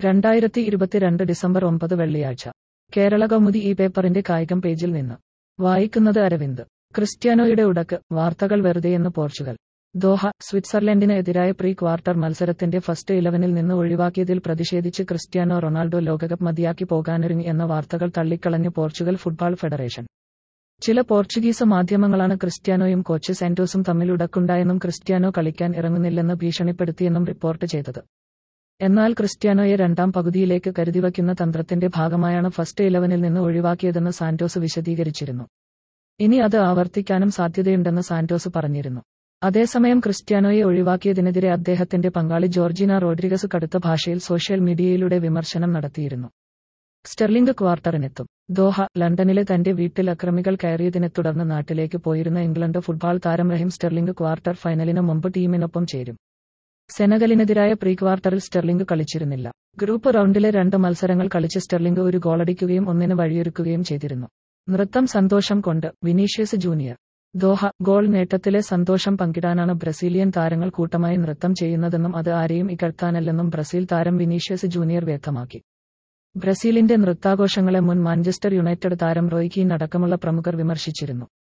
രണ്ടായിരത്തി ഇരുപത്തിരണ്ട് ഡിസംബർ ഒമ്പത് വെള്ളിയാഴ്ച കേരള കൗമുദി ഈ പേപ്പറിന്റെ കായികം പേജിൽ നിന്ന് വായിക്കുന്നത് അരവിന്ദ് ക്രിസ്ത്യാനോയുടെ ഉടക്ക് വാർത്തകൾ വെറുതെയെന്ന് പോർച്ചുഗൽ ദോഹ സ്വിറ്റ്സർലൻഡിന് എതിരായ പ്രീ ക്വാർട്ടർ മത്സരത്തിന്റെ ഫസ്റ്റ് ഇലവനിൽ നിന്ന് ഒഴിവാക്കിയതിൽ പ്രതിഷേധിച്ച് ക്രിസ്ത്യാനോ റൊണാൾഡോ ലോകകപ്പ് മതിയാക്കി പോകാനൊരുങ്ങി എന്ന വാർത്തകൾ തള്ളിക്കളഞ്ഞ് പോർച്ചുഗൽ ഫുട്ബോൾ ഫെഡറേഷൻ ചില പോർച്ചുഗീസ് മാധ്യമങ്ങളാണ് ക്രിസ്ത്യാനോയും കോച്ച് സാന്റോസും തമ്മിൽ ഉടക്കുണ്ടായെന്നും ക്രിസ്ത്യാനോ കളിക്കാൻ ഇറങ്ങുന്നില്ലെന്ന് ഭീഷണിപ്പെടുത്തിയെന്നും റിപ്പോർട്ട് ചെയ്തത് എന്നാൽ ക്രിസ്ത്യാനോയെ രണ്ടാം പകുതിയിലേക്ക് കരുതിവയ്ക്കുന്ന തന്ത്രത്തിന്റെ ഭാഗമായാണ് ഫസ്റ്റ് ഇലവനിൽ നിന്ന് ഒഴിവാക്കിയതെന്ന് സാന്റോസ് വിശദീകരിച്ചിരുന്നു ഇനി അത് ആവർത്തിക്കാനും സാധ്യതയുണ്ടെന്ന് സാന്റോസ് പറഞ്ഞിരുന്നു അതേസമയം ക്രിസ്ത്യാനോയെ ഒഴിവാക്കിയതിനെതിരെ അദ്ദേഹത്തിന്റെ പങ്കാളി ജോർജിന റോഡ്രിഗസ് കടുത്ത ഭാഷയിൽ സോഷ്യൽ മീഡിയയിലൂടെ വിമർശനം നടത്തിയിരുന്നു സ്റ്റെർലിംഗ് ക്വാർട്ടറിനെത്തും ദോഹ ലണ്ടനിലെ തന്റെ വീട്ടിൽ അക്രമികൾ കയറിയതിനെ തുടർന്ന് നാട്ടിലേക്ക് പോയിരുന്ന ഇംഗ്ലണ്ട് ഫുട്ബോൾ താരം റഹീം സ്റ്റെർലിംഗ് ക്വാർട്ടർ ഫൈനലിന് മുമ്പ് ടീമിനൊപ്പം ചേരും സെനഗലിനെതിരായ പ്രീ ക്വാർട്ടറിൽ സ്റ്റെർലിംഗ് കളിച്ചിരുന്നില്ല ഗ്രൂപ്പ് റൗണ്ടിലെ രണ്ട് മത്സരങ്ങൾ കളിച്ച് സ്റ്റെർലിംഗ് ഒരു ഗോളടിക്കുകയും ഒന്നിന് വഴിയൊരുക്കുകയും ചെയ്തിരുന്നു നൃത്തം സന്തോഷം കൊണ്ട് വിനീഷ്യസ് ജൂനിയർ ദോഹ ഗോൾ നേട്ടത്തിലെ സന്തോഷം പങ്കിടാനാണ് ബ്രസീലിയൻ താരങ്ങൾ കൂട്ടമായി നൃത്തം ചെയ്യുന്നതെന്നും അത് ആരെയും ഇകഴ്ത്താനല്ലെന്നും ബ്രസീൽ താരം വിനീഷ്യസ് ജൂനിയർ വ്യക്തമാക്കി ബ്രസീലിന്റെ നൃത്താഘോഷങ്ങളെ മുൻ മാഞ്ചസ്റ്റർ യുണൈറ്റഡ് താരം റോയ് കീൻ അടക്കമുള്ള പ്രമുഖർ വിമർശിച്ചിരുന്നു